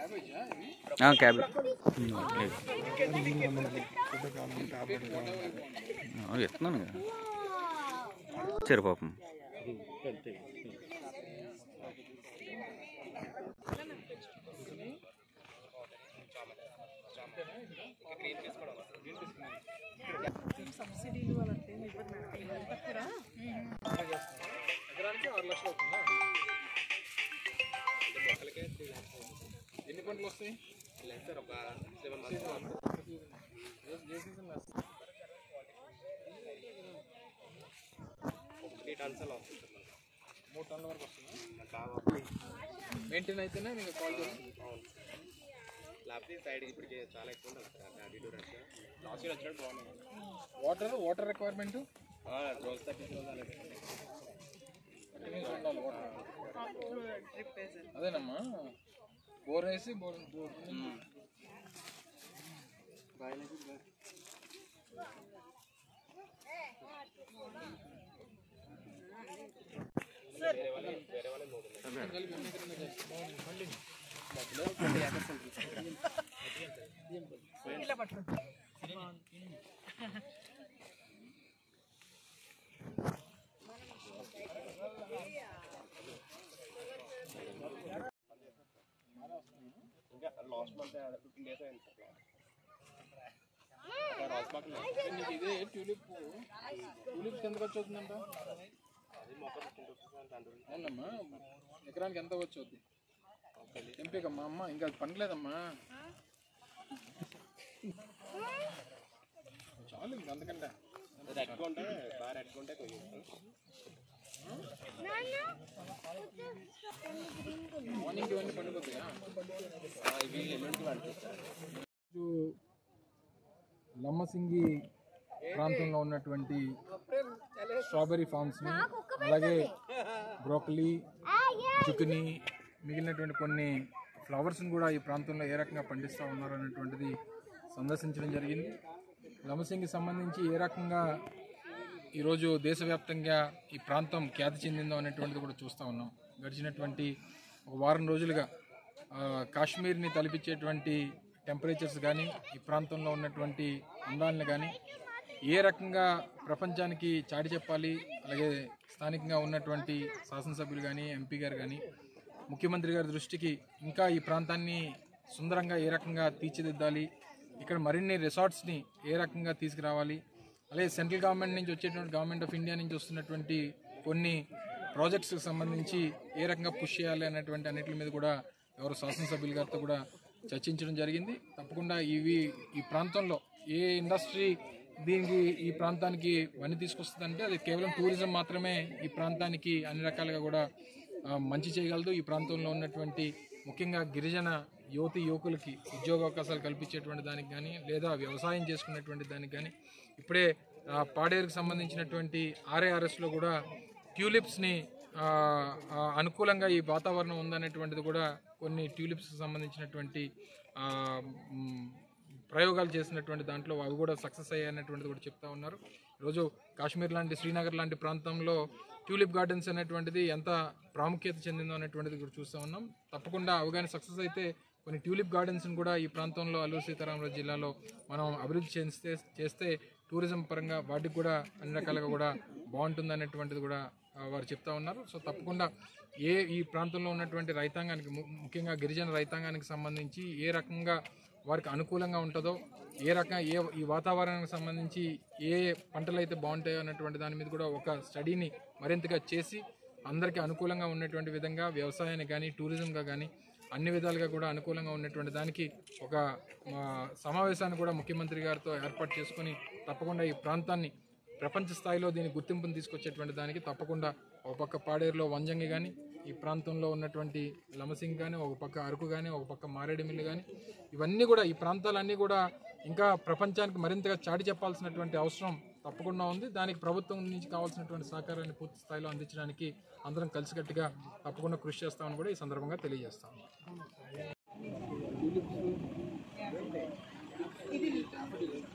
Cab ఎత్తున్నాను కదా వచ్చారు పాపం సబ్సిడీలు వాళ్ళకి ఏమి ఇవ్వరు మేడం తక్కువ ఎకరానికి ఆరు లక్షలు అవుతుందా ఎన్ని పంటలు వస్తాయి ఏ సీజన్ వేస్తారు? మూడు టన్నుల వరకు వస్తుందా మెయింటైన్ అయితేనే మీకు క్వాలిటీ వస్తుంది లేకపోతే సైడ్ ఇప్పుడు చే- చాలా ఎక్కువ ఉంటుంది సార్ అటు ఇటు రష్ లాస్ట్ ఇయర్ వచ్చినట్టు బాగున్నాయి వాటర్ వాటర్ రిక్వైర్మెంట్ రోజు తప్పించిన ఉండాలి ఉండాలి వాటర్ డ్రిప్ వేసారు అదేనమ్మా బోర్ వేసి బోర్ బోర్ ఇలా పట్టుకో ఇంకా లాస్ట్ మంత్ ఫిఫ్టీన్ డేస్ అయింది సార్ రాస్ మాకు నీకు ఇదే ట్యూలిప్ ట్యూలిప్ ఎంతకు వచ్చి అవుతుందంట అది మొత్తం ఫిఫ్టీన్ రూపీస్ అంత అంటుంది అవునమ్మా ఎకరానికి ఎంత వచ్చి అవుద్ది ఎంపికమ్మా అమ్మ ఇంకా అది పండలేదమ్మా చాలు ఇంక అంతకంటే రెడ్ కొంటే బాగా రెడ్ కొంటే కొంచెం మార్నింగ్ ఇవన్నీ పండిపోతాయా ఇవి ఎల్లుండి పంపిస్తారు రోజు లమ్మసింగి ప్రాంతంలో ఉన్నటువంటి స్ట్రాబెర్రీ ఫార్మ్స్ని అలాగే బ్రోకలీ చుకుని మిగిలినటువంటి కొన్ని ఫ్లవర్స్ని కూడా ఈ ప్రాంతంలో ఏ రకంగా పండిస్తూ ఉన్నారు అనేటువంటిది సందర్శించడం జరిగింది లమసింగి సంబంధించి ఏ రకంగా ఈరోజు దేశవ్యాప్తంగా ఈ ప్రాంతం ఖ్యాతి చెందిందో అనేటువంటిది కూడా చూస్తూ ఉన్నాం గడిచినటువంటి ఒక వారం రోజులుగా ఆ, కాశ్మీర్ని తలపించేటువంటి టెంపరేచర్స్ కానీ ఈ ప్రాంతంలో ఉన్నటువంటి అందాలను కానీ ఏ రకంగా ప్రపంచానికి చాటి చెప్పాలి అలాగే స్థానికంగా ఉన్నటువంటి శాసనసభ్యులు కానీ ఎంపీ గారు కానీ ముఖ్యమంత్రి గారి దృష్టికి ఇంకా ఈ ప్రాంతాన్ని సుందరంగా ఏ రకంగా తీర్చిదిద్దాలి ఇక్కడ మరిన్ని రిసార్ట్స్ని ఏ రకంగా తీసుకురావాలి అలాగే సెంట్రల్ గవర్నమెంట్ నుంచి వచ్చేటువంటి గవర్నమెంట్ ఆఫ్ ఇండియా నుంచి వస్తున్నటువంటి కొన్ని ప్రాజెక్ట్స్కి సంబంధించి ఏ రకంగా పుష్ చేయాలి అనేటువంటి అన్నిటి మీద కూడా ఎవరు శాసనసభ్యుల గారితో కూడా చర్చించడం జరిగింది తప్పకుండా ఇవి ఈ ప్రాంతంలో ఏ ఇండస్ట్రీ దీనికి ఈ ప్రాంతానికి వని తీసుకొస్తుందంటే అది కేవలం టూరిజం మాత్రమే ఈ ప్రాంతానికి అన్ని రకాలుగా కూడా ఆ, మంచి చేయగలదు ఈ ప్రాంతంలో ఉన్నటువంటి ముఖ్యంగా గిరిజన యువతి యువకులకి ఉద్యోగ అవకాశాలు కల్పించేటువంటి దానికి కానీ లేదా వ్యవసాయం చేసుకునేటువంటి దానికి కానీ ఇప్పుడే ఆ, పాడేరుకు సంబంధించినటువంటి ఆర్ఏఆర్ఎస్లో కూడా ట్యూలిప్స్ని ఆ, ఆ, అనుకూలంగా ఈ వాతావరణం ఉందనేటువంటిది కూడా కొన్ని ట్యూలిప్స్కి సంబంధించినటువంటి ఆ, మ్, ప్రయోగాలు చేసినటువంటి దాంట్లో అవి కూడా సక్సెస్ అయ్యాయనేటువంటిది కూడా చెప్తా ఉన్నారు ఈరోజు కాశ్మీర్ లాంటి శ్రీనగర్ లాంటి ప్రాంతంలో ట్యూలిప్ గార్డెన్స్ అనేటువంటిది ఎంత ప్రాముఖ్యత చెందిందో అనేటువంటిది కూడా చూస్తూ ఉన్నాం తప్పకుండా అవి కానీ సక్సెస్ అయితే కొన్ని ట్యూలిప్ గార్డెన్స్ని కూడా ఈ ప్రాంతంలో అల్లూరు సీతారామరాజు జిల్లాలో మనం అభివృద్ధి చేస్తే చేస్తే టూరిజం పరంగా వాటికి కూడా అన్ని రకాలుగా కూడా బాగుంటుంది అనేటువంటిది కూడా ఆ, వారు చెప్తా ఉన్నారు సో తప్పకుండా ఏ ఈ ప్రాంతంలో ఉన్నటువంటి రైతాంగానికి ము- ముఖ్యంగా గిరిజన రైతాంగానికి సంబంధించి ఏ రకంగా వారికి అనుకూలంగా ఉంటుందో ఏ రకంగా ఏ ఈ వాతావరణానికి సంబంధించి ఏ పంటలు అయితే బాగుంటాయో అన్నటువంటి దాని మీద కూడా ఒక స్టడీని మరింతగా చేసి అందరికీ అనుకూలంగా ఉన్నటువంటి విధంగా వ్యవసాయాన్ని కానీ టూరిజంగా కానీ అన్ని విధాలుగా కూడా అనుకూలంగా ఉన్నటువంటి దానికి ఒక మా, సమావేశాన్ని కూడా ముఖ్యమంత్రి గారితో ఏర్పాటు చేసుకొని తప్పకుండా ఈ ప్రాంతాన్ని ప్రపంచ స్థాయిలో దీని గుర్తింపును తీసుకొచ్చేటువంటి దానికి తప్పకుండా ఒక పక్క పాడేరులో వంజంగి కానీ ఈ ప్రాంతంలో ఉన్నటువంటి లమసింగ్ కానీ ఒక పక్క అరకు కానీ ఒక పక్క మారేడుమిల్లి కానీ ఇవన్నీ కూడా ఈ ప్రాంతాలన్నీ కూడా ఇంకా ప్రపంచానికి మరింతగా చాటి చెప్పాల్సినటువంటి అవసరం తప్పకుండా ఉంది దానికి ప్రభుత్వం నుంచి కావాల్సినటువంటి సహకారాన్ని పూర్తి స్థాయిలో అందించడానికి అందరం కలిసికట్టుగా తప్పకుండా కృషి చేస్తామని కూడా ఈ సందర్భంగా తెలియజేస్తాం ఇది